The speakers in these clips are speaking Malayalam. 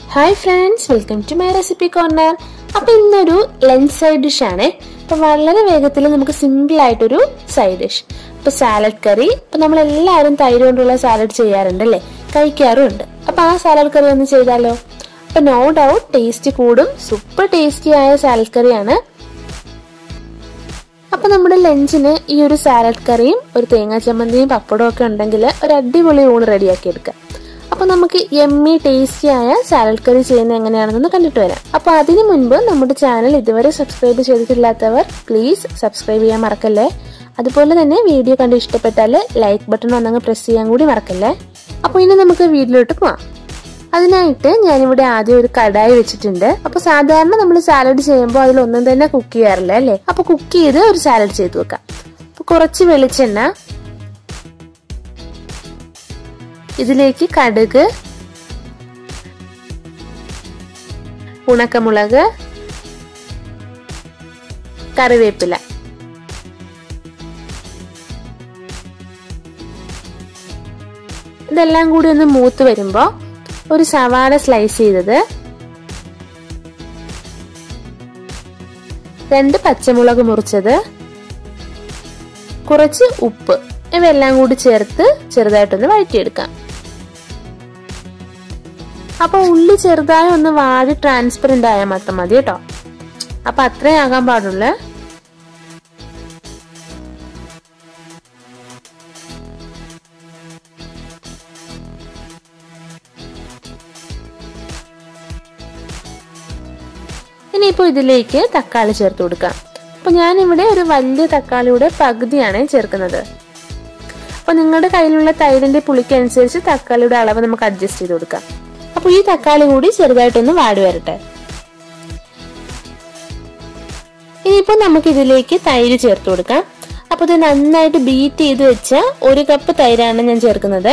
hi friends welcome to my recipe corner അപ്പൊ ഇന്നൊരു ലഞ്ച് സൈഡ് ഡിഷ് ആണ് അപ്പൊ വളരെ വേഗത്തിൽ നമുക്ക് സിമ്പിൾ ആയിട്ടൊരു സൈഡ് ഡിഷ് ഇപ്പൊ സാലഡ് കറി ഇപ്പൊ നമ്മൾ എല്ലാവരും തൈര് കൊണ്ടുള്ള സാലഡ് ചെയ്യാറുണ്ടല്ലേ കഴിക്കാറുമുണ്ട് അപ്പൊ ആ സാലഡ് കറി ഒന്ന് ചെയ്താലോ അപ്പൊ നോ ഡൗട്ട് ടേസ്റ്റ് കൂടും സൂപ്പർ ടേസ്റ്റി ആയ സാലഡ് കറിയാണ് അപ്പൊ നമ്മുടെ ലഞ്ചിന് ഈ ഒരു സാലഡ് കറിയും ഒരു തേങ്ങാ ചമ്മന്തിയും പപ്പടവും ഒക്കെ ഉണ്ടെങ്കിൽ ഒരു അടിപൊളി ഊണ് റെഡിയാക്കി എടുക്കാം അപ്പൊ നമുക്ക് എമ്മി ടേസ്റ്റി ആയ സാലഡ് കറി ചെയ്യുന്നത് എങ്ങനെയാണെന്ന് കണ്ടിട്ട് വരാം അപ്പൊ അതിനു മുൻപ് നമ്മുടെ ചാനൽ ഇതുവരെ സബ്സ്ക്രൈബ് ചെയ്തിട്ടില്ലാത്തവർ പ്ലീസ് സബ്സ്ക്രൈബ് ചെയ്യാൻ മറക്കല്ലേ അതുപോലെ തന്നെ വീഡിയോ കണ്ട് ഇഷ്ടപ്പെട്ടാൽ ലൈക്ക് ബട്ടൺ ഒന്നങ്ങ് പ്രസ് ചെയ്യാൻ കൂടി മറക്കല്ലേ അപ്പൊ ഇനി നമുക്ക് വീട്ടിലോട്ട് പോവാം അതിനായിട്ട് ഞാനിവിടെ ആദ്യം ഒരു കടായി വെച്ചിട്ടുണ്ട് അപ്പൊ സാധാരണ നമ്മൾ സാലഡ് ചെയ്യുമ്പോൾ അതിലൊന്നും തന്നെ കുക്ക് ചെയ്യാറില്ല അല്ലേ അപ്പൊ കുക്ക് ചെയ്ത് ഒരു സാലഡ് ചെയ്ത് വെക്കാം അപ്പൊ കുറച്ച് വെളിച്ചെണ്ണ ഇതിലേക്ക് കടുക് ഉണക്കമുളക് കറിവേപ്പില ഇതെല്ലാം കൂടി ഒന്ന് മൂത്ത് വരുമ്പോ ഒരു സവാള സ്ലൈസ് ചെയ്തത് രണ്ട് പച്ചമുളക് മുറിച്ചത് കുറച്ച് ഉപ്പ് ഇവയെല്ലാം കൂടി ചേർത്ത് ചെറുതായിട്ടൊന്ന് വഴറ്റിയെടുക്കാം അപ്പൊ ഉള്ളി ചെറുതായി ഒന്ന് വാടി ട്രാൻസ്പെറന്റ് ആയാൽ മാത്രം മതി കേട്ടോ അപ്പൊ അത്രേ ആകാൻ പാടുള്ളൂ ഇനിയിപ്പോൾ ഇതിലേക്ക് തക്കാളി ചേർത്ത് കൊടുക്കാം അപ്പൊ ഞാനിവിടെ ഒരു വലിയ തക്കാളിയുടെ പകുതിയാണ് ചേർക്കുന്നത് അപ്പൊ നിങ്ങളുടെ കയ്യിലുള്ള തൈരിന്റെ പുളിക്ക് അനുസരിച്ച് തക്കാളിയുടെ അളവ് നമുക്ക് അഡ്ജസ്റ്റ് ചെയ്ത് കൊടുക്കാം അപ്പൊ ഈ തക്കാളി കൂടി ചെറുതായിട്ടൊന്ന് വാടി വരട്ടെ ഇനിയിപ്പോ നമുക്ക് ഇതിലേക്ക് തൈര് ചേർത്ത് കൊടുക്കാം അപ്പൊ ഇത് നന്നായിട്ട് ബീറ്റ് ചെയ്ത് വെച്ച ഒരു കപ്പ് തൈരാണ് ഞാൻ ചേർക്കുന്നത്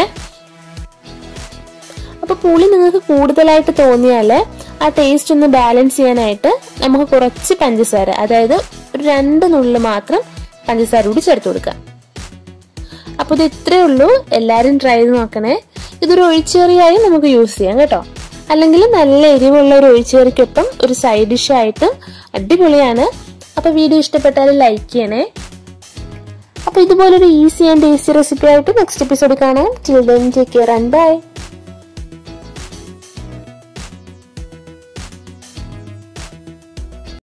അപ്പൊ പുളി നിങ്ങൾക്ക് കൂടുതലായിട്ട് തോന്നിയാല് ആ ടേസ്റ്റ് ഒന്ന് ബാലൻസ് ചെയ്യാനായിട്ട് നമുക്ക് കുറച്ച് പഞ്ചസാര അതായത് ഒരു രണ്ട് നുള്ളു മാത്രം പഞ്ചസാര കൂടി ചേർത്ത് കൊടുക്കാം അപ്പൊ ഇത് ഇത്രയേ ഉള്ളൂ എല്ലാരും ട്രൈ ചെയ്ത് നോക്കണേ ഇതൊരു ഒഴിച്ചേറിയായി നമുക്ക് യൂസ് ചെയ്യാം കേട്ടോ അല്ലെങ്കിൽ നല്ല എരിവുള്ള ഒരു ഒഴിച്ചേറിക്കൊപ്പം ഒരു സൈഡ് ഡിഷ് ആയിട്ടും അടിപൊളിയാണ് അപ്പൊ വീഡിയോ ഇഷ്ടപ്പെട്ടാൽ ലൈക്ക് ചെയ്യണേ അപ്പൊ ഇതുപോലൊരു ഈസി ആൻഡ് ടേസ്റ്റി റെസിപ്പി ആയിട്ട് നെക്സ്റ്റ് എപ്പിസോഡ് കാണാം children take care and by